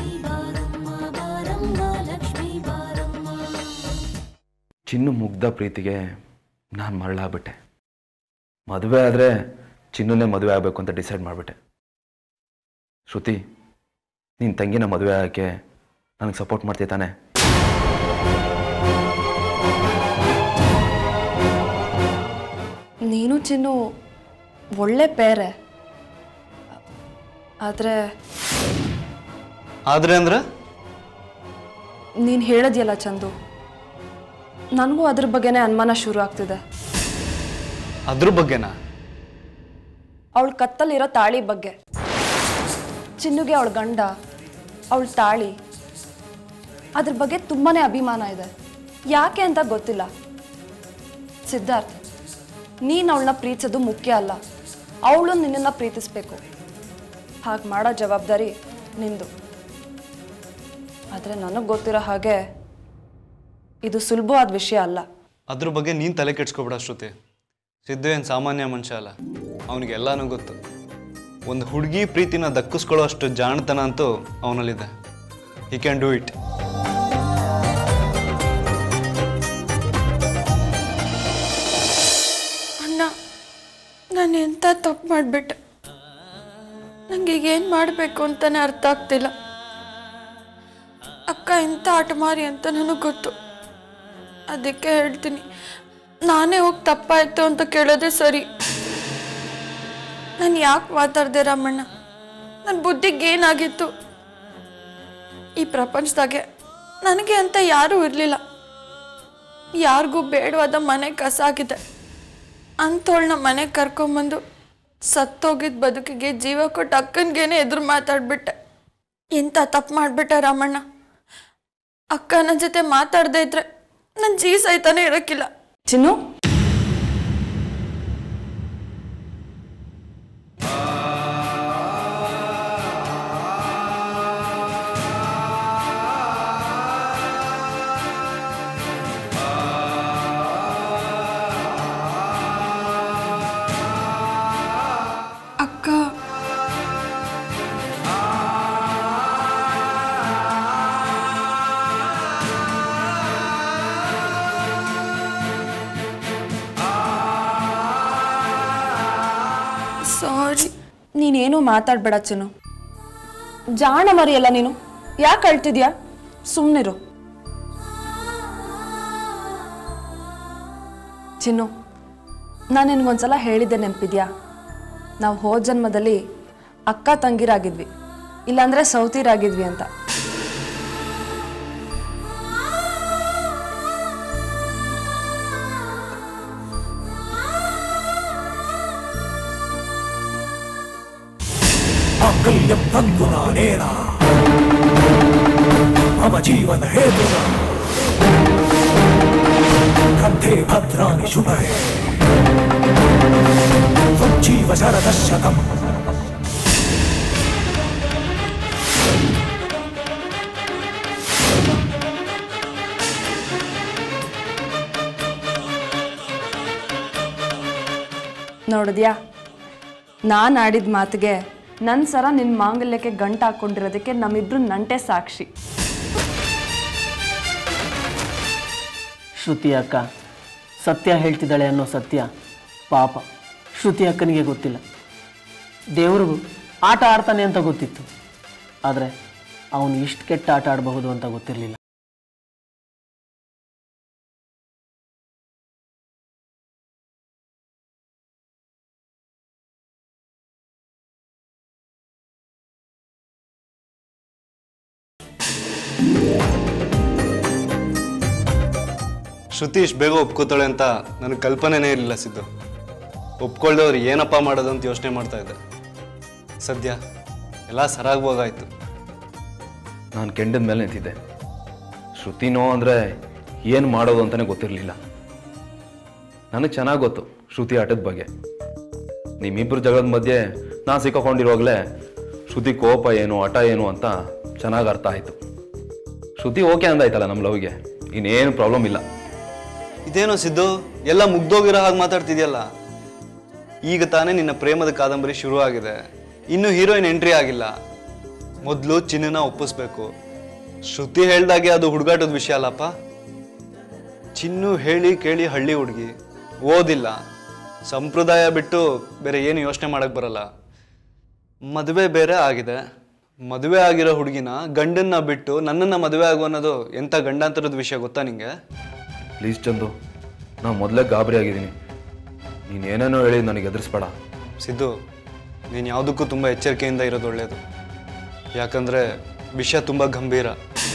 ಚಿನ್ನು ಮುಗ್ಧ ಪ್ರೀತಿಗೆ ನಾನು ಮರಳಾಗ್ಬಿಟ್ಟೆ ಮದುವೆ ಆದರೆ ಚಿನ್ನುನೇ ಮದುವೆ ಆಗಬೇಕು ಅಂತ ಡಿಸೈಡ್ ಮಾಡಿಬಿಟ್ಟೆ ಶ್ರುತಿ ನಿನ್ನ ತಂಗಿನ ಮದುವೆ ಆಗೋಕ್ಕೆ ನನಗೆ ಸಪೋರ್ಟ್ ಮಾಡ್ತೀಯ ತಾನೆ ನೀನು ಚಿನ್ನು ಒಳ್ಳೆ ಪೇರೆ ಆದರೆ ಆದ್ರೆ ಅಂದ್ರೆ ನೀನು ಹೇಳೋದ್ಯಲ್ಲ ಚಂದು ನನಗೂ ಅದ್ರ ಬಗ್ಗೆನೇ ಅನುಮಾನ ಶುರು ಆಗ್ತಿದೆ ಅದ್ರ ಬಗ್ಗೆನಾ ಅವಳ ಕತ್ತಲ್ಲಿರೋ ತಾಳಿ ಬಗ್ಗೆ ಚಿನ್ನುಗೆ ಅವಳ ಗಂಡ ಅವಳ ತಾಳಿ ಅದ್ರ ಬಗ್ಗೆ ತುಂಬಾ ಅಭಿಮಾನ ಇದೆ ಯಾಕೆ ಅಂತ ಗೊತ್ತಿಲ್ಲ ಸಿದ್ಧಾರ್ಥ್ ನೀನು ಅವಳನ್ನ ಪ್ರೀತಿಸೋದು ಮುಖ್ಯ ಅಲ್ಲ ಅವಳು ನಿನ್ನನ್ನು ಪ್ರೀತಿಸ್ಬೇಕು ಹಾಗೆ ಮಾಡೋ ಜವಾಬ್ದಾರಿ ನಿಂದು ಆದರೆ ನನಗೆ ಗೊತ್ತಿರೋ ಹಾಗೆ ಇದು ಸುಲಭವಾದ ವಿಷಯ ಅಲ್ಲ ಅದ್ರ ಬಗ್ಗೆ ನೀನು ತಲೆ ಕೆಡ್ಸ್ಕೊಬೇಡ ಶ್ರುತಿ ಸಿದ್ದು ಏನು ಸಾಮಾನ್ಯ ಮನುಷ್ಯ ಅಲ್ಲ ಅವನಿಗೆ ಎಲ್ಲನೂ ಗೊತ್ತು ಒಂದು ಹುಡುಗಿ ಪ್ರೀತಿನ ದಕ್ಕಿಸ್ಕೊಳ್ಳೋ ಅಷ್ಟು ಜಾಣತನ ಅಂತೂ ಅವನಲ್ಲಿದೆ ಹಿ ಕ್ಯಾನ್ ಡೂ ಇಟ್ ಅಣ್ಣ ನಾನು ಎಂಥ ತಪ್ಪು ಮಾಡಿಬಿಟ್ಟೆ ನನಗೆ ಈಗ ಏನು ಮಾಡಬೇಕು ಅಂತಲೇ ಅರ್ಥ ಆಗ್ತಿಲ್ಲ ಅಕ್ಕ ಎಂಥ ಆಟ ಮಾರಿ ಅಂತ ನನಗೆ ಗೊತ್ತು ಅದಕ್ಕೆ ಹೇಳ್ತೀನಿ ನಾನೇ ಹೋಗಿ ತಪ್ಪಾಯ್ತು ಅಂತ ಕೇಳೋದೇ ಸರಿ ನಾನು ಯಾಕೆ ಮಾತಾಡ್ದೆ ರಾಮಣ್ಣ ನನ್ನ ಬುದ್ಧಿಗೆ ಏನಾಗಿತ್ತು ಈ ಪ್ರಪಂಚದಾಗೆ ನನಗೆ ಅಂತ ಯಾರೂ ಇರಲಿಲ್ಲ ಯಾರಿಗೂ ಬೇಡವಾದ ಮನೆ ಕಸಾಗಿದೆ ಅಂಥವಳನ್ನ ಮನೆಗೆ ಕರ್ಕೊಂಬಂದು ಸತ್ತೋಗಿದ್ದ ಬದುಕಿಗೆ ಜೀವ ಕೊಟ್ಟು ಅಕ್ಕನಿಗೇನೆ ಎದುರು ಮಾತಾಡ್ಬಿಟ್ಟೆ ಎಂಥ ತಪ್ಪು ಮಾಡಿಬಿಟ್ಟೆ ರಾಮಣ್ಣ ಅಕ್ಕ ನನ್ನ ಜೊತೆ ಮಾತಾಡದೇ ಇದ್ರೆ ನನ್ನ ಜೀವ ಸಹಿತಾನೆ ಇರೋಕ್ಕಿಲ್ಲ ಚಿನ್ನು ಅಕ್ಕ ಸಾರಿ ನೀನೇನು ಮಾತಾಡ್ಬೇಡ ಚಿನ್ನು ಜಾಣ ಮರಿಯಲ್ಲ ನೀನು ಯಾಕೆ ಅಳ್ತಿದ್ಯಾ ಸುಮ್ಮನಿರು ಚಿನ್ನು ನಾನು ನಿನ್ಗೊಂದ್ಸಲ ಹೇಳಿದ್ದೆ ನೆನಪಿದ್ಯಾ ನಾವು ಹೋದ ಜನ್ಮದಲ್ಲಿ ಅಕ್ಕ ತಂಗಿರಾಗಿದ್ವಿ ಇಲ್ಲಾಂದ್ರೆ ಸೌತಿರಾಗಿದ್ವಿ ಅಂತ माङ्गल्यं तन्तुनानेन मम जीवन हेतुना कण्ठे भद्राणि शुभे त्वज्जीव शरदशतम् ನೋಡಿದ್ಯಾ ನಾನು ಆಡಿದ ಮಾತಿಗೆ ನನ್ನ ಸರ ನಿನ್ನ ಮಾಂಗಲ್ಯಕ್ಕೆ ಗಂಟು ಹಾಕ್ಕೊಂಡಿರೋದಕ್ಕೆ ನಮ್ಮಿಬ್ರು ನಂಟೆ ಸಾಕ್ಷಿ ಶ್ರುತಿ ಅಕ್ಕ ಸತ್ಯ ಹೇಳ್ತಿದ್ದಾಳೆ ಅನ್ನೋ ಸತ್ಯ ಪಾಪ ಶ್ರುತಿ ಅಕ್ಕನಿಗೆ ಗೊತ್ತಿಲ್ಲ ದೇವ್ರಿಗೂ ಆಟ ಆಡ್ತಾನೆ ಅಂತ ಗೊತ್ತಿತ್ತು ಆದರೆ ಅವನು ಇಷ್ಟು ಕೆಟ್ಟ ಆಟ ಆಡಬಹುದು ಅಂತ ಗೊತ್ತಿರಲಿಲ್ಲ ಶ್ರುತಿ ಇಷ್ಟು ಬೇಗ ಒಪ್ಕೋತಾಳೆ ಅಂತ ನನಗೆ ಕಲ್ಪನೆನೇ ಇರಲಿಲ್ಲ ಸಿದ್ದು ಒಪ್ಕೊಳ್ದವ್ರು ಏನಪ್ಪ ಮಾಡೋದು ಅಂತ ಯೋಚನೆ ಮಾಡ್ತಾ ಇದ್ದೆ ಸದ್ಯ ಎಲ್ಲ ಸರಾಗ್ಬೋಗಾಯ್ತು ನಾನು ಕೆಂಡದ ಮೇಲೆ ನಿಂತಿದ್ದೆ ಶ್ರುತಿನೋ ಅಂದರೆ ಏನು ಮಾಡೋದು ಅಂತಲೇ ಗೊತ್ತಿರಲಿಲ್ಲ ನನಗೆ ಚೆನ್ನಾಗಿ ಗೊತ್ತು ಶ್ರುತಿ ಆಟದ ಬಗ್ಗೆ ನಿಮ್ಮಿಬ್ಬರು ಜಗಳದ ಮಧ್ಯೆ ನಾನು ಸಿಕ್ಕಾಕೊಂಡಿರುವಾಗಲೇ ಶ್ರುತಿ ಕೋಪ ಏನು ಹಠ ಏನು ಅಂತ ಚೆನ್ನಾಗಿ ಅರ್ಥ ಆಯಿತು ಶ್ರುತಿ ಓಕೆ ಅಂದಾಯ್ತಲ್ಲ ನಮ್ಮ ಲವ್ಗೆ ಇನ್ನೇನು ಪ್ರಾಬ್ಲಮ್ ಇಲ್ಲ ಇದೇನೋ ಸಿದ್ದು ಎಲ್ಲ ಮುಗ್ದೋಗಿರೋ ಹಾಗೆ ಮಾತಾಡ್ತಿದ್ಯಲ್ಲ ಈಗ ತಾನೇ ನಿನ್ನ ಪ್ರೇಮದ ಕಾದಂಬರಿ ಶುರು ಆಗಿದೆ ಇನ್ನು ಹೀರೋಯಿನ್ ಎಂಟ್ರಿ ಆಗಿಲ್ಲ ಮೊದಲು ಚಿನ್ನನ ಒಪ್ಪಿಸ್ಬೇಕು ಶ್ರುತಿ ಹೇಳ್ದಾಗೆ ಅದು ಹುಡುಗಾಟದ ವಿಷಯ ಅಲ್ಲಪ್ಪ ಚಿನ್ನು ಹೇಳಿ ಕೇಳಿ ಹಳ್ಳಿ ಹುಡುಗಿ ಓದಿಲ್ಲ ಸಂಪ್ರದಾಯ ಬಿಟ್ಟು ಬೇರೆ ಏನು ಯೋಚನೆ ಮಾಡಕ್ ಬರಲ್ಲ ಮದುವೆ ಬೇರೆ ಆಗಿದೆ ಮದುವೆ ಆಗಿರೋ ಹುಡುಗಿನ ಗಂಡನ್ನ ಬಿಟ್ಟು ನನ್ನನ್ನು ಮದುವೆ ಆಗು ಅನ್ನೋದು ಎಂಥ ಗಂಡಾಂತರದ ವಿಷಯ ಗೊತ್ತಾ ನಿಂಗೆ ಪ್ಲೀಸ್ ಚಂದು ನಾ ಮೊದಲೇ ಗಾಬರಿ ಆಗಿದ್ದೀನಿ ನೀನು ಏನೇನೋ ಹೇಳಿ ನನಗೆ ಎದುರಿಸ್ಬೇಡ ಸಿದ್ದು ನೀನು ಯಾವುದಕ್ಕೂ ತುಂಬ ಎಚ್ಚರಿಕೆಯಿಂದ ಇರೋದು ಒಳ್ಳೆಯದು ಯಾಕಂದರೆ ವಿಷಯ ತುಂಬ ಗಂಭೀರ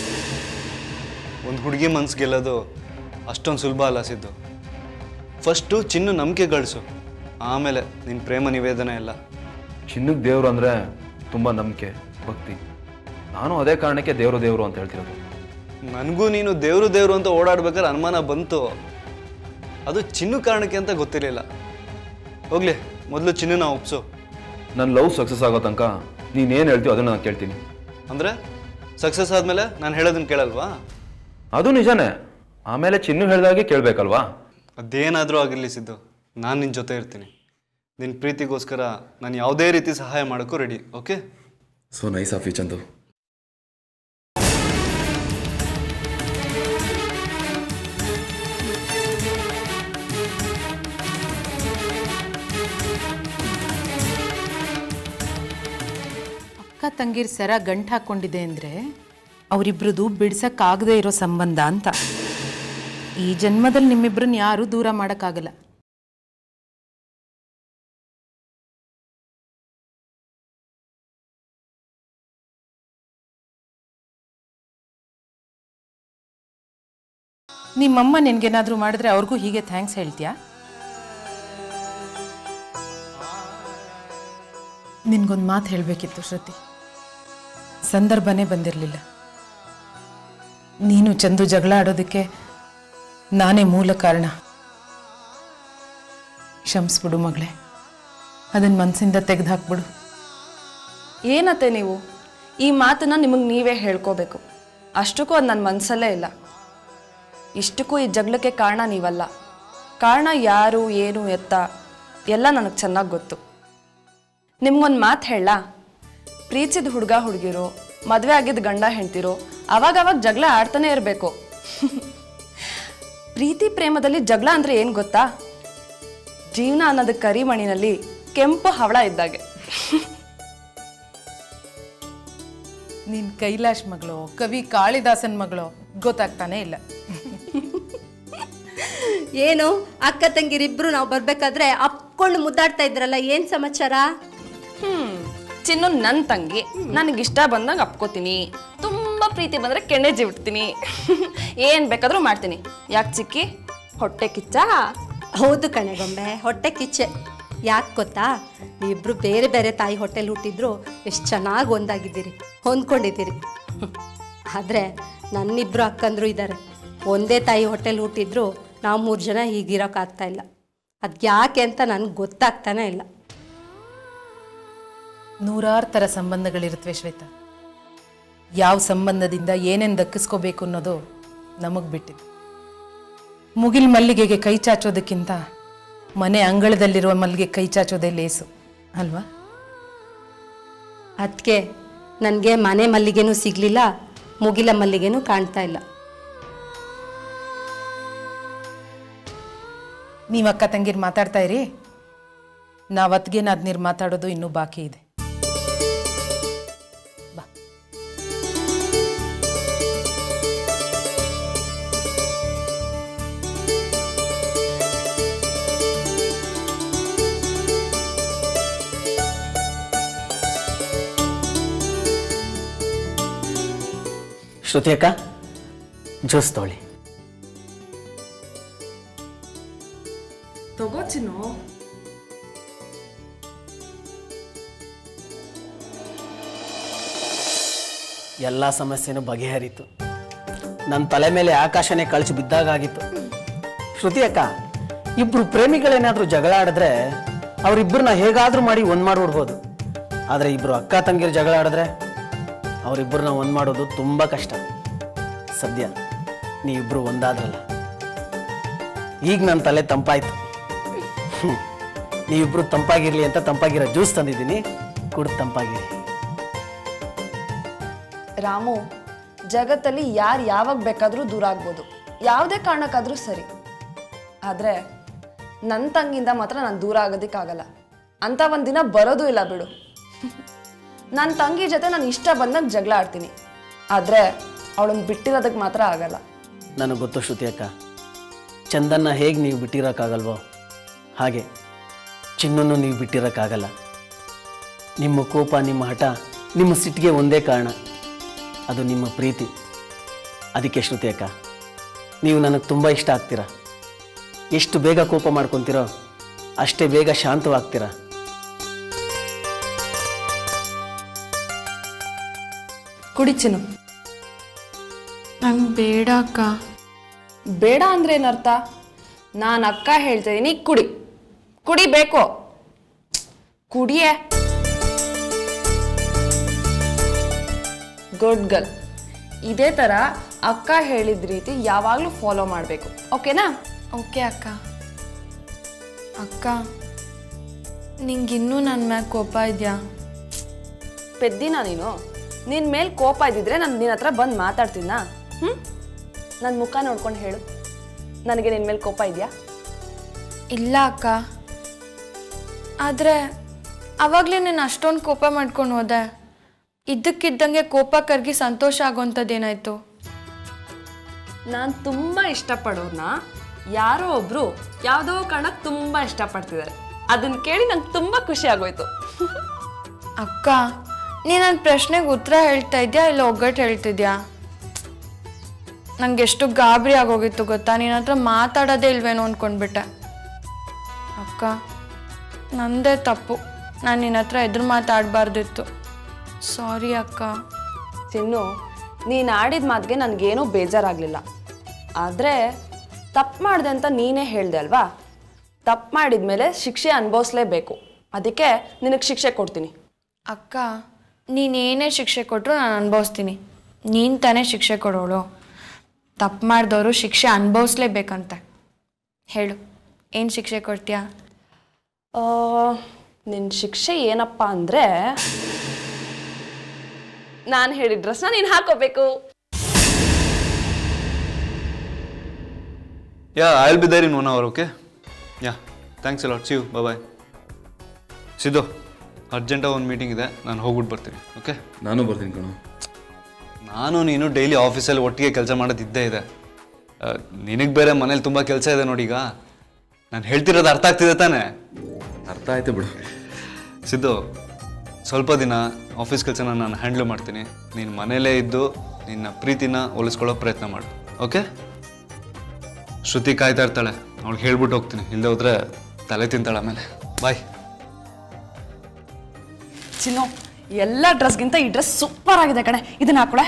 ಒಂದು ಹುಡುಗಿ ಮನ್ಸು ಗೆಲ್ಲೋದು ಅಷ್ಟೊಂದು ಸುಲಭ ಅಲ್ಲ ಸಿದ್ದು ಫಸ್ಟು ಚಿನ್ನು ನಂಬಿಕೆ ಗಳಿಸು ಆಮೇಲೆ ನಿನ್ನ ಪ್ರೇಮ ನಿವೇದನೆ ಎಲ್ಲ ಚಿನ್ನಕ್ಕೆ ದೇವರು ಅಂದರೆ ತುಂಬ ನಂಬಿಕೆ ಭಕ್ತಿ ನಾನು ಅದೇ ಕಾರಣಕ್ಕೆ ದೇವರು ದೇವರು ಅಂತ ಹೇಳ್ತಿರೋದು ನನಗೂ ನೀನು ದೇವರು ದೇವರು ಅಂತ ಓಡಾಡ್ಬೇಕಾದ್ರೆ ಅನುಮಾನ ಬಂತು ಅದು ಚಿನ್ನು ಕಾರಣಕ್ಕೆ ಅಂತ ಗೊತ್ತಿರಲಿಲ್ಲ ಹೋಗ್ಲಿ ಮೊದಲು ಚಿನ್ನನ ಒಪ್ಸು ನನ್ನ ಲವ್ ಸಕ್ಸಸ್ ಆಗೋ ತನಕ ನೀನೇನು ಹೇಳ್ತೀಯೋ ಅದನ್ನು ನಾನು ಕೇಳ್ತೀನಿ ಅಂದರೆ ಸಕ್ಸಸ್ ಆದಮೇಲೆ ನಾನು ಹೇಳೋದನ್ನ ಕೇಳಲ್ವಾ ಅದು ನಿಜಾನೇ ಆಮೇಲೆ ಚಿನ್ನು ಹೇಳ್ದಾಗೆ ಕೇಳಬೇಕಲ್ವಾ ಅದೇನಾದರೂ ಆಗಿರಲಿ ಸಿದ್ದು ನಾನು ನಿನ್ನ ಜೊತೆ ಇರ್ತೀನಿ ನಿನ್ನ ಪ್ರೀತಿಗೋಸ್ಕರ ನಾನು ಯಾವುದೇ ರೀತಿ ಸಹಾಯ ಮಾಡೋಕ್ಕೂ ready okay so nice of you Chandu ಅಕ್ಕ ತಂಗಿರ್ ಸರ ಗಂಟು ಹಾಕ್ಕೊಂಡಿದೆ ಅಂದರೆ ಅವರಿಬ್ರದ್ದು ಬಿಡ್ಸಕ್ಕಾಗದೇ ಇರೋ ಸಂಬಂಧ ಅಂತ ಈ ಜನ್ಮದಲ್ಲಿ ನಿಮ್ಮಿಬ್ರನ್ನ ಯಾರೂ ದೂರ ಮಾಡೋಕ್ಕಾಗಲ್ಲ ನಿಮ್ಮಮ್ಮ ನಿನ್ಗೇನಾದರೂ ಮಾಡಿದ್ರೆ ಅವ್ರಿಗೂ ಹೀಗೆ ಥ್ಯಾಂಕ್ಸ್ ಹೇಳ್ತೀಯಾ ನಿನ್ಗೊಂದು ಮಾತು ಹೇಳಬೇಕಿತ್ತು ಶ್ರುತಿ ಸಂದರ್ಭನೇ ಬಂದಿರಲಿಲ್ಲ ನೀನು ಚಂದು ಜಗಳ ಆಡೋದಕ್ಕೆ ನಾನೇ ಮೂಲ ಕಾರಣ ಕ್ಷಮಿಸ್ಬಿಡು ಮಗಳೇ ಅದನ್ನು ಮನಸ್ಸಿಂದ ತೆಗೆದು ಹಾಕ್ಬಿಡು ಏನತ್ತೆ ನೀವು ಈ ಮಾತನ್ನ ನಿಮಗೆ ನೀವೇ ಹೇಳ್ಕೋಬೇಕು ಅಷ್ಟಕ್ಕೂ ಅದು ನನ್ನ ಮನಸ್ಸಲ್ಲೇ ಇಲ್ಲ ಇಷ್ಟಕ್ಕೂ ಈ ಜಗಳಕ್ಕೆ ಕಾರಣ ನೀವಲ್ಲ ಕಾರಣ ಯಾರು ಏನು ಎತ್ತ ಎಲ್ಲ ನನಗೆ ಚೆನ್ನಾಗಿ ಗೊತ್ತು ನಿಮ್ಗೊಂದು ಮಾತು ಹೇಳ ಪ್ರೀತಿಸಿದ ಹುಡುಗ ಹುಡುಗಿರು ಮದುವೆ ಆಗಿದ್ದ ಗಂಡ ಹೆಂಡ್ತಿರು ಅವಾಗವಾಗ ಜಗಳ ಆಡ್ತಾನೆ ಇರಬೇಕು ಪ್ರೀತಿ ಪ್ರೇಮದಲ್ಲಿ ಜಗಳ ಅಂದರೆ ಏನು ಗೊತ್ತಾ ಜೀವನ ಅನ್ನೋದು ಕರಿಮಣಿನಲ್ಲಿ ಕೆಂಪು ಹವಳ ಇದ್ದಾಗೆ ನೀನು ಕೈಲಾಶ್ ಮಗಳು ಕವಿ ಕಾಳಿದಾಸನ್ ಮಗಳು ಗೊತ್ತಾಗ್ತಾನೆ ಇಲ್ಲ ಏನು ಅಕ್ಕ ತಂಗಿರಿಬ್ರು ನಾವು ಬರ್ಬೇಕಾದ್ರೆ ಅಪ್ಕೊಂಡು ಮುದ್ದಾಡ್ತಾ ಇದ್ರಲ್ಲ ಏನ್ ಸಮಾಚಾರ ಹ್ಮ್ ಚಿನ್ನು ನನ್ನ ತಂಗಿ ನನಗೆ ಇಷ್ಟ ಬಂದಾಗ ಅಪ್ಕೋತೀನಿ ತುಂಬಾ ಪ್ರೀತಿ ಬಂದ್ರೆ ಕೆಣ್ಣೆ ಜಿಬಿಡ್ತೀನಿ ಏನ್ ಬೇಕಾದ್ರೂ ಮಾಡ್ತೀನಿ ಯಾಕೆ ಚಿಕ್ಕಿ ಹೊಟ್ಟೆ ಕಿಚ್ಚ ಹೌದು ಕಣೆ ಗೊಂಬೆ ಹೊಟ್ಟೆ ಕಿಚ್ಚೆ ಯಾಕೆ ಗೊತ್ತಾ ನೀವಿಬ್ರು ಬೇರೆ ಬೇರೆ ತಾಯಿ ಹೊಟ್ಟೆಲಿ ಹುಟ್ಟಿದ್ರು ಎಷ್ಟು ಚೆನ್ನಾಗಿ ಒಂದಾಗಿದ್ದೀರಿ ಹೊಂದ್ಕೊಂಡಿದ್ದೀರಿ ಆದರೆ ನನ್ನಿಬ್ರು ಅಕ್ಕಂದ್ರು ಇದ್ದಾರೆ ಒಂದೇ ತಾಯಿ ಹೊಟ್ಟೆಲಿ ಹುಟ್ಟಿದ್ರು ನಾವು ಮೂರು ಜನ ಹೀಗಿರೋಕ್ಕಾಗ್ತಾ ಇಲ್ಲ ಅದು ಯಾಕೆ ಅಂತ ನನಗೆ ಗೊತ್ತಾಗ್ತಾನೆ ಇಲ್ಲ ನೂರಾರು ಥರ ಸಂಬಂಧಗಳಿರುತ್ತವೆ ಶ್ವೇತ ಯಾವ ಸಂಬಂಧದಿಂದ ಏನೇನು ದಕ್ಕಿಸ್ಕೋಬೇಕು ಅನ್ನೋದು ನಮಗೆ ಬಿಟ್ಟಿದ್ದು ಮುಗಿಲ್ ಮಲ್ಲಿಗೆಗೆ ಕೈ ಚಾಚೋದಕ್ಕಿಂತ ಮನೆ ಅಂಗಳದಲ್ಲಿರುವ ಮಲ್ಲಿಗೆ ಕೈ ಚಾಚೋದೇ ಲೇಸು ಅಲ್ವಾ ಅದಕ್ಕೆ ನನಗೆ ಮನೆ ಮಲ್ಲಿಗೆನೂ ಸಿಗಲಿಲ್ಲ ಮುಗಿಲ ಮಲ್ಲಿಗೆನೂ ಕಾಣ್ತಾ ಇಲ್ಲ ನೀವು ಅಕ್ಕ ತಂಗಿರು ಮಾತಾಡ್ತಾ ಇರಿ ನಾವು ಅತ್ಗೆನಾದ್ ನೀರು ಮಾತಾಡೋದು ಇನ್ನೂ ಬಾಕಿ ಇದೆ ಬಾ ಶ್ರುತಿ ಅಕ್ಕ ಜ್ಯೂಸ್ ತೊಗೊಳ್ಳಿ ತಗೋ ಚಿನ್ನು ಎಲ್ಲ ಸಮಸ್ಯೆನೂ ಬಗೆಹರಿತು ನನ್ನ ತಲೆ ಮೇಲೆ ಆಕಾಶನೇ ಕಳಚಿ ಬಿದ್ದಾಗಿತ್ತು ಶ್ರುತಿ ಅಕ್ಕ ಇಬ್ರು ಪ್ರೇಮಿಗಳೇನಾದ್ರೂ ಜಗಳ ಆಡಿದ್ರೆ ಅವರಿಬ್ಬರನ್ನ ಹೇಗಾದ್ರೂ ಮಾಡಿ ಒಂದ್ ಮಾಡ್ಬಿಡ್ಬೋದು ಆದರೆ ಇಬ್ರು ಅಕ್ಕ ತಂಗಿರು ಜಗಳ ಆಡಿದ್ರೆ ಅವರಿಬ್ಬರನ್ನ ಒಂದ್ ಮಾಡೋದು ತುಂಬಾ ಕಷ್ಟ ಸದ್ಯ ನೀವಿಬ್ರು ಒಂದಾದ್ರಲ್ಲ ಈಗ ನನ್ನ ತಲೆ ತಂಪಾಯ್ತು ಹ್ಮ್. ನೀವಿಬ್ರು ತಂಪಾಗಿರ್ಲಿ ಅಂತ ತಂಪಾಗಿರೋ ಜ್ಯೂಸ್ ತಂದಿದ್ದೀನಿ ಕುಡ್ದು ತಂಪಾಗಿರಿ ರಾಮು ಜಗತ್ತಲ್ಲಿ ಯಾರು ಯಾವಾಗ ಬೇಕಾದರೂ ದೂರ ಆಗ್ಬೋದು ಯಾವುದೇ ಕಾರಣಕ್ಕಾದರೂ ಸರಿ ಆದರೆ ನನ್ನ ತಂಗಿಯಿಂದ ಮಾತ್ರ ನಾನು ದೂರ ಆಗೋದಕ್ಕಾಗಲ್ಲ ಅಂತ ಒಂದು ದಿನ ಬರೋದು ಇಲ್ಲ ಬಿಡು ನನ್ನ ತಂಗಿ ಜೊತೆ ನಾನು ಇಷ್ಟ ಬಂದಾಗ ಜಗಳ ಆಡ್ತೀನಿ ಆದರೆ ಅವಳನ್ನ ಬಿಟ್ಟಿರೋದಕ್ಕೆ ಮಾತ್ರ ಆಗಲ್ಲ ನನಗೆ ಗೊತ್ತು ಶ್ರುತಿ ಅಕ್ಕ ಚಂದನ್ನ ಹೇಗೆ ನೀವು ಬಿಟ್ಟಿರೋಕ್ಕಾಗಲ್ವೋ ಹಾಗೆ ಚಿನ್ನನ್ನು ನೀವು ಬಿಟ್ಟಿರೋಕ್ಕಾಗಲ್ಲ ನಿಮ್ಮ ಕೋಪ ನಿಮ್ಮ ಹಠ ನಿಮ್ಮ ಸಿಟ್ಟಿಗೆ ಒಂದೇ ಕಾರಣ ಅದು ನಿಮ್ಮ ಪ್ರೀತಿ ಅದಕ್ಕೆ ಶ್ರುತಿ ಅಕ್ಕ ನೀವು ನನಗೆ ತುಂಬ ಇಷ್ಟ ಆಗ್ತೀರಾ ಎಷ್ಟು ಬೇಗ ಕೋಪ ಮಾಡ್ಕೊತೀರೋ ಅಷ್ಟೇ ಬೇಗ ಶಾಂತವಾಗ್ತೀರಾ ಕುಡಿಚಿನು ನಂಗೆ ಬೇಡ ಅಕ್ಕ ಬೇಡ ಅಂದ್ರೆ ಏನರ್ಥ ನಾನು ಅಕ್ಕ ಹೇಳ್ತಿದ್ದೀನಿ ಕುಡಿ ಕುಡಿಬೇಕು ಕುಡಿಯೇ ಗುಡ್ ಗರ್ಲ್ ಇದೇ ಥರ ಅಕ್ಕ ಹೇಳಿದ ರೀತಿ ಯಾವಾಗಲೂ ಫಾಲೋ ಮಾಡಬೇಕು ಓಕೆನಾ ಓಕೆ ಅಕ್ಕ ಅಕ್ಕ ನಿಂಗಿನ್ನೂ ನನ್ನ ಮ್ಯಾಗ ಕೋಪ ಇದೆಯಾ ಪೆದ್ದಿನ ನೀನು ನಿನ್ನ ಮೇಲೆ ಕೋಪ ಇದ್ದಿದ್ರೆ ನಾನು ನಿನ್ನ ಹತ್ರ ಬಂದು ಮಾತಾಡ್ತೀನ ಹ್ಞೂ ನನ್ನ ಮುಖ ನೋಡ್ಕೊಂಡು ಹೇಳು ನನಗೆ ನಿನ್ನ ಮೇಲೆ ಕೋಪ ಇದೆಯಾ ಇಲ್ಲ ಅಕ್ಕ ಆದರೆ ಅವಾಗಲೇ ನೀನು ಅಷ್ಟೊಂದು ಕೋಪ ಮಾಡ್ಕೊಂಡು ಹೋದೆ ಇದ್ದಕ್ಕಿದ್ದಂಗೆ ಕೋಪ ಕರಗಿ ಸಂತೋಷ ಆಗೋಂಥದ್ದೇನಾಯ್ತು ನಾನು ತುಂಬ ಇಷ್ಟಪಡೋರ್ನ ಯಾರೋ ಒಬ್ರು ಯಾವುದೋ ಕಾರಣಕ್ಕೆ ತುಂಬ ಇಷ್ಟಪಡ್ತಿದ್ದಾರೆ ಅದನ್ನ ಕೇಳಿ ನಂಗೆ ತುಂಬ ಖುಷಿ ಆಗೋಯ್ತು ಅಕ್ಕ ನೀ ನನ್ನ ಪ್ರಶ್ನೆಗೆ ಉತ್ತರ ಹೇಳ್ತಾ ಇದೆಯಾ ಇಲ್ಲ ಒಗ್ಗಟ್ಟು ಹೇಳ್ತಿದ್ಯಾ ನಂಗೆ ಎಷ್ಟು ಗಾಬರಿ ಆಗೋಗಿತ್ತು ಗೊತ್ತಾ ನಿನ್ನ ಹತ್ರ ಮಾತಾಡೋದೇ ಇಲ್ವೇನೋ ಅಂದ್ಕೊಂಡ್ಬಿಟ್ಟೆ ಅಕ್ಕ ನಂದೇ ತಪ್ಪು ನಾನು ನಿನ್ನ ಹತ್ರ ಎದುರು ಮಾತಾಡಬಾರ್ದಿತ್ತು ಸಾರಿ ಅಕ್ಕ ಚಿನ್ನು ನೀನು ಆಡಿದ ಮಾತಿಗೆ ನನಗೇನೂ ಬೇಜಾರಾಗಲಿಲ್ಲ ಆದರೆ ತಪ್ಪು ಮಾಡಿದೆ ಅಂತ ನೀನೇ ಹೇಳ್ದೆ ಅಲ್ವಾ ತಪ್ಪು ಮಾಡಿದ ಮೇಲೆ ಶಿಕ್ಷೆ ಅನುಭವಿಸ್ಲೇಬೇಕು ಅದಕ್ಕೆ ನಿನಗೆ ಶಿಕ್ಷೆ ಕೊಡ್ತೀನಿ ಅಕ್ಕ ನೀನೇನೇ ಶಿಕ್ಷೆ ಕೊಟ್ಟರು ನಾನು ಅನುಭವಿಸ್ತೀನಿ ನೀನು ತಾನೇ ಶಿಕ್ಷೆ ಕೊಡೋಳು ತಪ್ಪು ಮಾಡಿದವರು ಶಿಕ್ಷೆ ಅನುಭವಿಸ್ಲೇಬೇಕಂತೆ ಹೇಳು ಏನು ಶಿಕ್ಷೆ ಕೊಡ್ತೀಯಾ ನಿನ್ನ ಶಿಕ್ಷೆ ಏನಪ್ಪ ಅಂದರೆ ನಾನು ಹೇಳಿದ ಡ್ರೆಸ್ನ ನೀನು ಹಾಕೋಬೇಕು yeah I will be there in one hour okay yeah thanks a lot see you bye Siddu ಅರ್ಜೆಂಟಾಗಿ ಒಂದು ಮೀಟಿಂಗ್ ಇದೆ ನಾನು ಹೋಗ್ಬಿಟ್ಟು ಬರ್ತೀನಿ ಓಕೆ ನಾನು ಬರ್ತೀನಿ ಕಣೋ ನಾನು ನೀನು ಡೈಲಿ ಆಫೀಸಲ್ಲಿ ಒಟ್ಟಿಗೆ ಕೆಲಸ ಮಾಡೋದಿದ್ದೇ ಇದೆ ನಿನಗೆ ಬೇರೆ ಮನೇಲಿ ತುಂಬ ಕೆಲಸ ಇದೆ ನೋಡಿ ಈಗ ನಾನು ಹೇಳ್ತಿರೋದು ಅರ್ಥ ಆಗ್ತಿದೆ ತಾನೇ ಅರ್ಥ ಆಯ್ತು ಬಿಡು ಸಿದ್ದು ಸ್ವಲ್ಪ ದಿನ ಆಫೀಸ್ ಕೆಲಸನ ನಾನು ಹ್ಯಾಂಡ್ಲ್ ಮಾಡ್ತೀನಿ ನೀನು ಮನೇಲೇ ಇದ್ದು ನಿನ್ನ ಪ್ರೀತಿನ ಹೋಲಿಸ್ಕೊಳ್ಳೋ ಪ್ರಯತ್ನ ಮಾಡು ಓಕೆ ಶ್ರುತಿ ಕಾಯ್ತಾ ಇರ್ತಾಳೆ ಅವಳಿಗೆ ಹೇಳ್ಬಿಟ್ಟು ಹೋಗ್ತೀನಿ ಇಲ್ಲದೆ ಹೋದ್ರೆ ತಲೆ ತಿಂತಾಳೆ ಆಮೇಲೆ ಬಾಯ್ ಚಿನ್ನು ಎಲ್ಲ ಡ್ರೆಸ್ಗಿಂತ ಈ ಡ್ರೆಸ್ ಸೂಪರ್ ಆಗಿದೆ ಕಣೆ ಇದನ್ನ ಹಾಕೊಳೆ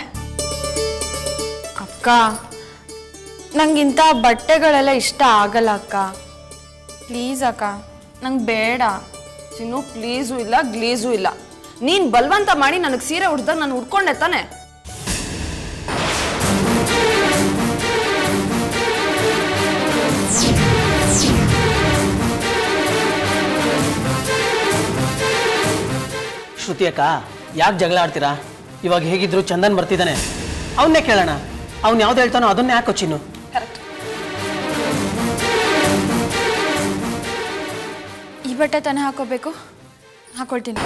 ಅಕ್ಕ ನಂಗಿಂಥ ಬಟ್ಟೆಗಳೆಲ್ಲ ಇಷ್ಟ ಆಗಲ್ಲ ಅಕ್ಕ ಪ್ಲೀಸ್ ಅಕ್ಕ ನಂಗೆ ಬೇಡ ಚಿನ್ನು ಪ್ಲೀಸು ಇಲ್ಲ ಗ್ಲೀಸು ಇಲ್ಲ ನೀನ್ ಬಲ್ವಂತ ಮಾಡಿ ನನಗೆ ಸೀರೆ ಉಡ್ದಾಗ ನಾನು ಉಡ್ಕೊಂಡೆ ತಾನೆ ಶ್ರುತಿ ಅಕ್ಕ ಯಾಕೆ ಜಗಳ ಆಡ್ತೀರಾ ಇವಾಗ ಹೇಗಿದ್ರು ಚಂದನ್ ಬರ್ತಿದ್ದಾನೆ ಅವನ್ನೇ ಕೇಳೋಣ ಅವ್ನು ಯಾವ್ದು ಹೇಳ್ತಾನೋ ಅದನ್ನೇ ಯಾಕೋ ಚಿನ್ನು ಈ ಬಟ್ಟೆ ತಾನೇ ಹಾಕೋಬೇಕು ಹಾಕೊಳ್ತೀನಿ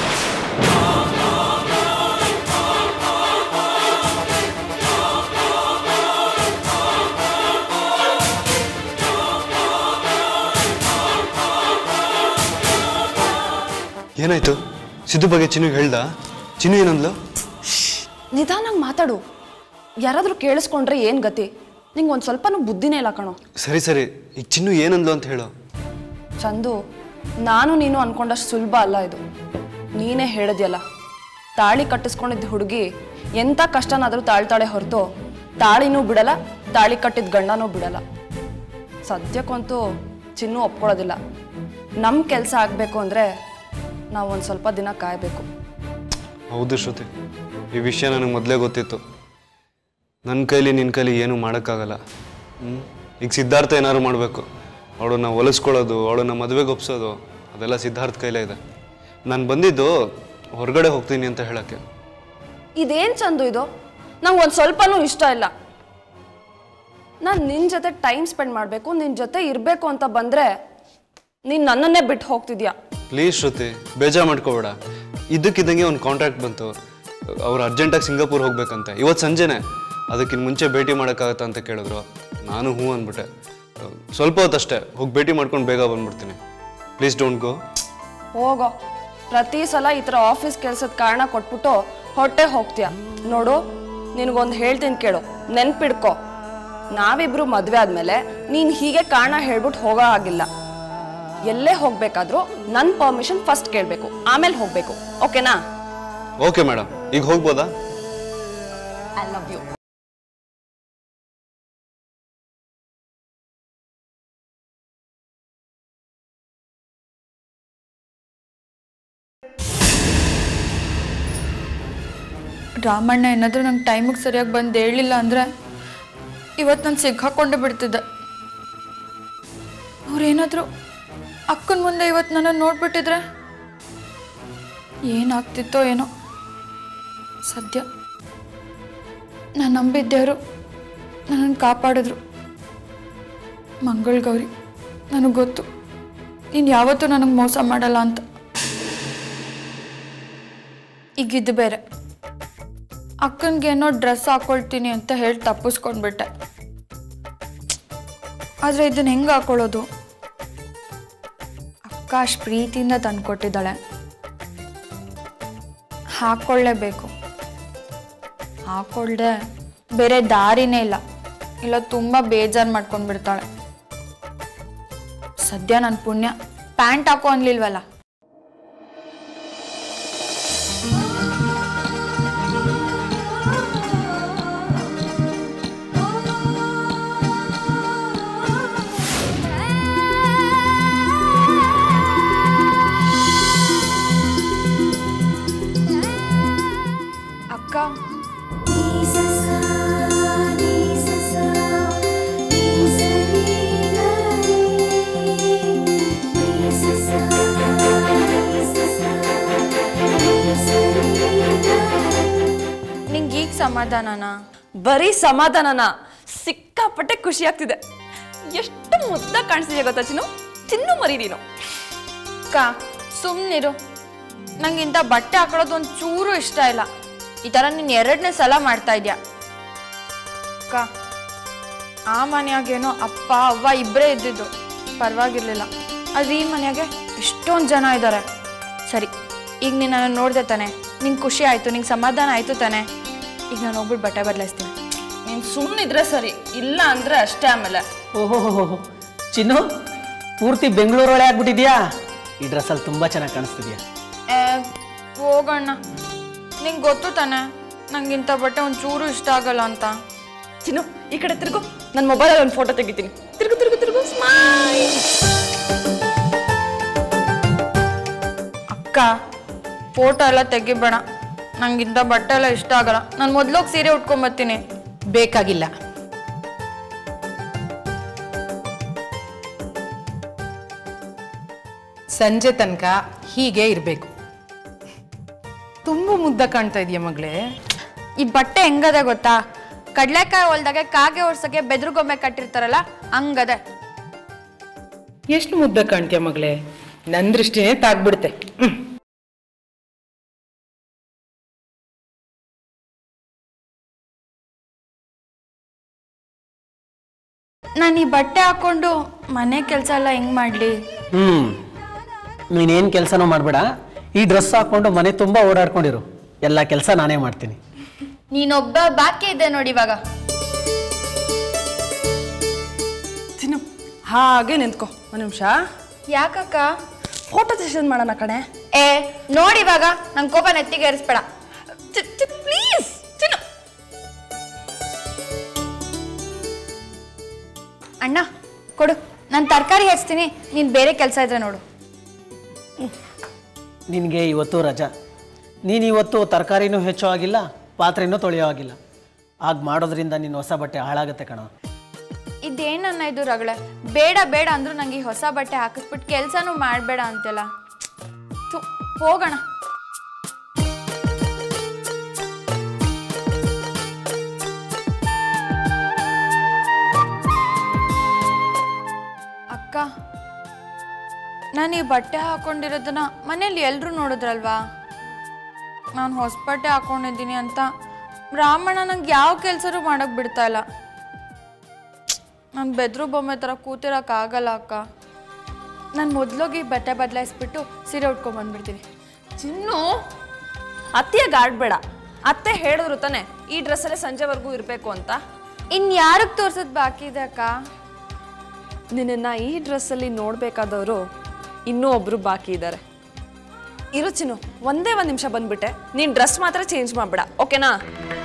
ಏನಾಯ್ತು ಸಿದ್ದು ಬಗ್ಗೆ ಚಿನ್ನುಗೆ ಹೇಳ್ದ ಚಿನ್ನು ಏನಂದ್ಲು ನಿಧಾನಾಗಿ ಮಾತಾಡು ಯಾರಾದ್ರೂ ಕೇಳಿಸ್ಕೊಂಡ್ರೆ ಏನ್ ಗತಿ ನಿಂಗೆ ಒಂದು ಸ್ವಲ್ಪನೂ ಬುದ್ಧಿನೇ ಇಲ್ಲ ಕಣೋ ಸರಿ ಸರಿ ಈಗ ಚಿನ್ನು ಏನಂದ್ಲು ಅಂತ ಹೇಳು ಚಂದು ನಾನು ನೀನು ಅನ್ಕೊಂಡಷ್ಟು ಸುಲಭ ಅಲ್ಲ ಇದು ನೀನೇ ಹೇಳಿದ್ಯಲ್ಲ ತಾಳಿ ಕಟ್ಟಿಸ್ಕೊಂಡಿದ್ದ ಹುಡುಗಿ ಎಂಥ ಕಷ್ಟನಾದರೂ ತಾಳ್ತಾಳೆ ಹೊರತು ತಾಳಿನೂ ಬಿಡಲ್ಲ ತಾಳಿ ಕಟ್ಟಿದ ಗಂಡನೂ ಬಿಡಲ್ಲ ಸದ್ಯಕ್ಕಂತೂ ಚಿನ್ನು ಒಪ್ಕೊಳ್ಳೋದಿಲ್ಲ ನಮ್ಮ ಕೆಲಸ ಆಗಬೇಕು ಅಂದರೆ ನಾವು ಒಂದು ಸ್ವಲ್ಪ ದಿನ ಕಾಯಬೇಕು ಹೌದು ಶ್ರುತಿ ಈ ವಿಷಯ ನನಗೆ ಮೊದಲೇ ಗೊತ್ತಿತ್ತು ನನ್ನ ಕೈಲಿ ನಿನ್ನ ಕೈಲಿ ಏನೂ ಮಾಡೋಕ್ಕಾಗಲ್ಲ ಹ್ಞೂ ಈಗ ಸಿದ್ಧಾರ್ಥ ಏನಾದ್ರು ಮಾಡಬೇಕು ಅವಳನ್ನ ಹೊಲಿಸ್ಕೊಳ್ಳೋದು ಅವಳನ್ನ ಮದುವೆಗೆ ಒಪ್ಸೋದು ಅದೆಲ್ಲ ಸಿದ್ಧಾರ್ಥ ಕೈಲೇ ಇದೆ ನಾನು ಬಂದಿದ್ದು ಹೊರಗಡೆ ಹೋಗ್ತೀನಿ ಅಂತ ಹೇಳೋಕ್ಕೆ ಇದೇನು ಚಂದು ಇದು ನಂಗೆ ಒಂದು ಸ್ವಲ್ಪನೂ ಇಷ್ಟ ಇಲ್ಲ ನಾನು ನಿನ್ನ ಜೊತೆ ಟೈಮ್ ಸ್ಪೆಂಡ್ ಮಾಡಬೇಕು ನಿನ್ನ ಜೊತೆ ಇರಬೇಕು ಅಂತ ಬಂದರೆ ನೀನು ನನ್ನನ್ನೇ ಬಿಟ್ಟು ಹೋಗ್ತಿದ್ಯಾ ಪ್ಲೀಸ್ ಶ್ರುತಿ ಬೇಜಾರು ಮಾಡ್ಕೋಬೇಡ ಇದ್ದಕ್ಕಿದ್ದಂಗೆ ಒಂದು ಕಾಂಟ್ರಾಕ್ಟ್ ಬಂತು ಅವ್ರು ಅರ್ಜೆಂಟಾಗಿ ಸಿಂಗಾಪುರ್ ಹೋಗ್ಬೇಕಂತೆ ಇವತ್ತು ಸಂಜೆನೆ ಅದಕ್ಕಿಂತ ಮುಂಚೆ ಭೇಟಿ ಮಾಡೋಕ್ಕಾಗತ್ತಾ ಅಂತ ಕೇಳಿದ್ರು ನಾನು ಹ್ಞೂ ಅಂದ್ಬಿಟ್ಟೆ ಸ್ವಲ್ಪ ಹೊತ್ತಷ್ಟೇ ಹೋಗಿ ಭೇಟಿ ಮಾಡ್ಕೊಂಡು ಬೇಗ ಬಂದ್ಬಿಡ್ತೀನಿ ಪ್ಲೀಸ್ ಡೋಂಟ್ ಗೋ ಹೋಗೋ ಪ್ರತಿ ಸಲ ಈ ಥರ ಆಫೀಸ್ ಕೆಲಸದ ಕಾರಣ ಕೊಟ್ಬಿಟ್ಟು ಹೊಟ್ಟೆ ಹೋಗ್ತೀಯ ನೋಡು ನಿನಗೊಂದು ಹೇಳ್ತೀನಿ ಕೇಳು ನೆನ್ಪಿಡ್ಕೊ ನಾವಿಬ್ರು ಮದುವೆ ಆದಮೇಲೆ ನೀನು ಹೀಗೆ ಕಾರಣ ಹೇಳ್ಬಿಟ್ಟು ಹೋಗೋ ಆಗಿಲ್ಲ ಎಲ್ಲೇ ಹೋಗ್ಬೇಕಾದ್ರೂ ನನ್ನ ಪರ್ಮಿಷನ್ ಫಸ್ಟ್ ಕೇಳಬೇಕು ಆಮೇಲೆ ಹೋಗಬೇಕು ಓಕೆನಾ ಓಕೆ ಮೇಡಮ್ ಈಗ ಹೋಗ್ಬೋದಾ ಐ ಲವ್ ಯು ರಾಮಣ್ಣ ಏನಾದರೂ ನಂಗೆ ಟೈಮಿಗೆ ಸರಿಯಾಗಿ ಬಂದು ಹೇಳಿಲ್ಲ ಅಂದರೆ ಇವತ್ತು ನಾನು ಸಿಕ್ಕಾಕೊಂಡೇ ಬಿಡ್ತಿದ್ದೆ ಅವ್ರೇನಾದರೂ ಅಕ್ಕನ ಮುಂದೆ ಇವತ್ತು ನನ್ನನ್ನು ನೋಡ್ಬಿಟ್ಟಿದ್ರೆ ಏನಾಗ್ತಿತ್ತೋ ಏನೋ ಸದ್ಯ ನಾನು ನಂಬಿದ್ದೇವರು ನನ್ನನ್ನು ಕಾಪಾಡಿದ್ರು ಮಂಗಳ ಗೌರಿ ನನಗೆ ಗೊತ್ತು ನೀನು ಯಾವತ್ತೂ ನನಗೆ ಮೋಸ ಮಾಡಲ್ಲ ಅಂತ ಈಗಿದ್ದು ಬೇರೆ ಅಕ್ಕನಿಗೆ ಏನೋ ಡ್ರೆಸ್ ಹಾಕೊಳ್ತೀನಿ ಅಂತ ಹೇಳಿ ತಪ್ಪಿಸ್ಕೊಂಡ್ಬಿಟ್ಟೆ ಆದರೆ ಇದನ್ನ ಹೆಂಗೆ ಹಾಕೊಳ್ಳೋದು ಅಕ್ಕ ಅಷ್ಟು ಪ್ರೀತಿಯಿಂದ ತಂದ್ಕೊಟ್ಟಿದ್ದಾಳೆ ಹಾಕ್ಕೊಳ್ಳೇಬೇಕು ಹಾಕೊಳ್ದೆ ಬೇರೆ ದಾರಿನೇ ಇಲ್ಲ ಇಲ್ಲ ತುಂಬ ಬೇಜಾರು ಮಾಡ್ಕೊಂಡ್ಬಿಡ್ತಾಳೆ ಸದ್ಯ ನನ್ನ ಪುಣ್ಯ ಪ್ಯಾಂಟ್ ಹಾಕೋ ಅನ್ಲಿಲ್ವಲ್ಲ ಅಕ್ಕ ನಿಂಗೆ ಈಗ ಸಮಾಧಾನನಾ ಬರೀ ಸಮಾಧಾನನ ಸಿಕ್ಕಾಪಟ್ಟೆ ಖುಷಿ ಆಗ್ತಿದೆ ಎಷ್ಟು ಮುದ್ದ ಕಾಣಿಸ್ತಿದೆ ಗೊತ್ತಾ ಚಿನ್ನು ಚಿನ್ನು ಮರಿ ನೀನು ಅಕ್ಕ ಸುಮ್ಮನಿರು ನಂಗೆ ಇಂಥ ಬಟ್ಟೆ ಹಾಕೊಳ್ಳೋದು ಒಂದು ಚೂರು ಇಷ್ಟ ಇಲ್ಲ ಈ ಥರ ನೀನು ಎರಡನೇ ಸಲ ಮಾಡ್ತಾ ಇದ್ಯಾ ಅಕ್ಕ ಆ ಮನ್ಯಾಗೇನೋ ಅಪ್ಪ ಅವ್ವ ಇಬ್ಬರೇ ಇದ್ದಿದ್ದು ಪರವಾಗಿರ್ಲಿಲ್ಲ ಆದ್ರೆ ಈ ಮನ್ಯಾಗೆ ಎಷ್ಟೊಂದು ಜನ ಇದ್ದಾರೆ ಸರಿ ಈಗ ನೀನು ನನ್ನ ನೋಡಿದೆ ತಾನೆ ನಿಂಗೆ ಖುಷಿ ಆಯಿತು ನಿಂಗೆ ಸಮಾಧಾನ ಆಯಿತು ತಾನೆ ಈಗ ನಾನು ಹೋಗ್ಬಿಟ್ಟು ಬಟ್ಟೆ ಬದಲಾಯಿಸ್ತೀನಿ ನೀನು ಸುಮ್ಮನಿದ್ರೆ ಸರಿ ಇಲ್ಲ ಅಂದ್ರೆ ಅಷ್ಟೇ ಆಮೇಲೆ ಓಹೋ ಚಿನ್ನು ಪೂರ್ತಿ ಬೆಂಗಳೂರೊಳೆ ಆಗ್ಬಿಟ್ಟಿದ್ಯಾ ಈ ಡ್ರೆಸ್ಸಲ್ಲಿ ತುಂಬ ಚೆನ್ನಾಗಿ ಕಾಣಿಸ್ತಿದ್ಯಾ ಏ, ಹೋಗಣ್ಣ ನಿಂಗೆ ಗೊತ್ತು ತಾನೆ ನಂಗೆ ಇಂಥ ಬಟ್ಟೆ ಒಂದು ಚೂರು ಇಷ್ಟ ಆಗಲ್ಲ ಅಂತ ಚಿನ್ನು ಈ ಕಡೆ ತಿರುಗು ನನ್ನ ಮೊಬೈಲಲ್ಲಿ ಒಂದು ಫೋಟೋ ತೆಗಿತೀನಿ ತಿರುಗು ತಿರುಗು ತಿರುಗು ಸ್ಮೈಲ್ ಅಕ್ಕ ಫೋಟೋ ಎಲ್ಲ ತೆಗಿಬೇಡ ನಂಗೆ ಇಂಥ ಬಟ್ಟೆ ಎಲ್ಲ ಇಷ್ಟ ಆಗಲ್ಲ ನಾನು ಮೊದ್ಲೋಗಿ ಸೀರೆ ಉಟ್ಕೊಂಬರ್ತೀನಿ ಬೇಕಾಗಿಲ್ಲ ಸಂಜೆ ತನಕ ಹೀಗೆ ಇರಬೇಕು ತುಂಬ ಮುದ್ದ ಕಾಣ್ತಾ ಇದೆಯಾ ಮಗಳೇ ಈ ಬಟ್ಟೆ ಹೆಂಗದೆ ಗೊತ್ತಾ ಕಡ್ಲೆಕಾಯಿ ಹೊಲ್ದಾಗೆ ಕಾಗೆ ಒರ್ಸಕ್ಕೆ ಬೆದ್ರು ಗೊಂಬೆ ಕಟ್ಟಿರ್ತಾರಲ್ಲ ಹಂಗದೆ ಎಷ್ಟು ಮುದ್ದ ಕಾಣ್ತೀಯ ಮಗಳೇ ನನ್ನ ದೃಷ್ಟಿನೇ ತಾಗ್ಬಿಡುತ್ತೆ ಹ್ಮ್. ನಾನು ಈ ಬಟ್ಟೆ ಹಾಕೊಂಡು ಮನೆ ಕೆಲಸ ಎಲ್ಲ ಹೆಂಗ್ ಮಾಡಲಿ ಹ್ಞೂ ನೀನೇನು ಕೆಲಸನೂ ಮಾಡಬೇಡ ಈ ಡ್ರೆಸ್ ಹಾಕ್ಕೊಂಡು ಮನೆ ತುಂಬ ಓಡಾಡ್ಕೊಂಡಿರು ಎಲ್ಲ ಕೆಲಸ ನಾನೇ ಮಾಡ್ತೀನಿ ನೀನೊಬ್ಬ ಬಾಕಿ ಇದೆ ನೋಡಿ ಇವಾಗ ಚಿನ್ನು ಹಾಗೆ ನಿಂತ್ಕೊ ಒಂದು ನಿಮಿಷ ಯಾಕಕ್ಕ ಫೋಟೋ ಸೆಷನ್ ಮಾಡೋಣ ಕಣೆ ಏ ನೋಡಿ ಇವಾಗ ನಂಗೆ ಕೋಪ ನೆತ್ತಿಗೆ ಏರಿಸ್ಬೇಡ ಪ್ಲೀಸ್ ಚಿನ್ನು ಅಣ್ಣ ಕೊಡು ನಾನು ತರಕಾರಿ ಹೆಚ್ಚ್ತೀನಿ ನೀನು ಬೇರೆ ಕೆಲಸ ಇದ್ರೆ ನೋಡು ನಿನಗೆ ಇವತ್ತು ರಜಾ ನೀನು ಇವತ್ತು ತರಕಾರಿನೂ ಹೆಚ್ಚೋ ಆಗಿಲ್ಲ ಪಾತ್ರೆನೂ ತೊಳೆಯೋ ಆಗಿಲ್ಲ ಹಾಗೆ ಮಾಡೋದ್ರಿಂದ ನಿನ್ನ ಹೊಸ ಬಟ್ಟೆ ಹಾಳಾಗುತ್ತೆ ಕಣ ಇದೇನನ್ನ ಇದು ರಗಳೆ ಬೇಡ ಬೇಡ ಅಂದ್ರು ನಂಗೆ ಈ ಹೊಸ ಬಟ್ಟೆ ಹಾಕಿಸ್ಬಿಟ್ಟು ಕೆಲಸನೂ ಮಾಡಬೇಡ ಅಂತೆಲ್ಲ ಥು, ಹೋಗೋಣ ನಾನು ಈ ಬಟ್ಟೆ ಹಾಕೊಂಡಿರೋದನ್ನ ಮನೇಲಿ ಎಲ್ಲರೂ ನೋಡಿದ್ರಲ್ವಾ ನಾನು ಹೊಸ ಬಟ್ಟೆ ಹಾಕೊಂಡಿದ್ದೀನಿ ಅಂತ ರಾಮಣ್ಣ ನಂಗೆ ಯಾವ ಕೆಲಸನೂ ಮಾಡೋಕ್ಕೆ ಬಿಡ್ತಾ ಇಲ್ಲ ನಾನು ಬೆದ್ರು ಬೊಮ್ಮೆ ಥರ ಕೂತಿರೋಕ್ಕಾಗಲ್ಲ ಅಕ್ಕ ನಾನು ಮೊದಲೋಗಿ ಬಟ್ಟೆ ಬದಲಾಯಿಸ್ಬಿಟ್ಟು ಸೀರೆ ಉಟ್ಕೊಂಡ್ಬಂದ್ಬಿಡ್ತೀನಿ ಚಿನ್ನು ಅತ್ತೆಯಾಗ ಆಡ್ಬೇಡ ಅತ್ತೆ ಹೇಳಿದ್ರು ತಾನೆ ಈ ಡ್ರೆಸ್ಸಲ್ಲೇ ಸಂಜೆವರೆಗೂ ಇರಬೇಕು ಅಂತ ಇನ್ನು ಯಾರಿಗೆ ತೋರ್ಸೋದು ಬಾಕಿ ಇದೆ ಅಕ್ಕ ನಿನ್ನನ್ನು ಈ ಡ್ರೆಸ್ಸಲ್ಲಿ ನೋಡಬೇಕಾದವರು ಇನ್ನೂ ಒಬ್ಬರು ಬಾಕಿ ಇದ್ದಾರೆ ಇರು ಚಿನ್ನು ಒಂದೇ ಒಂದು ನಿಮಿಷ ಬಂದ್ಬಿಟ್ಟೆ ನೀನು ಡ್ರೆಸ್ ಮಾತ್ರ ಚೇಂಜ್ ಮಾಡ್ಬೇಡ ಓಕೆನಾ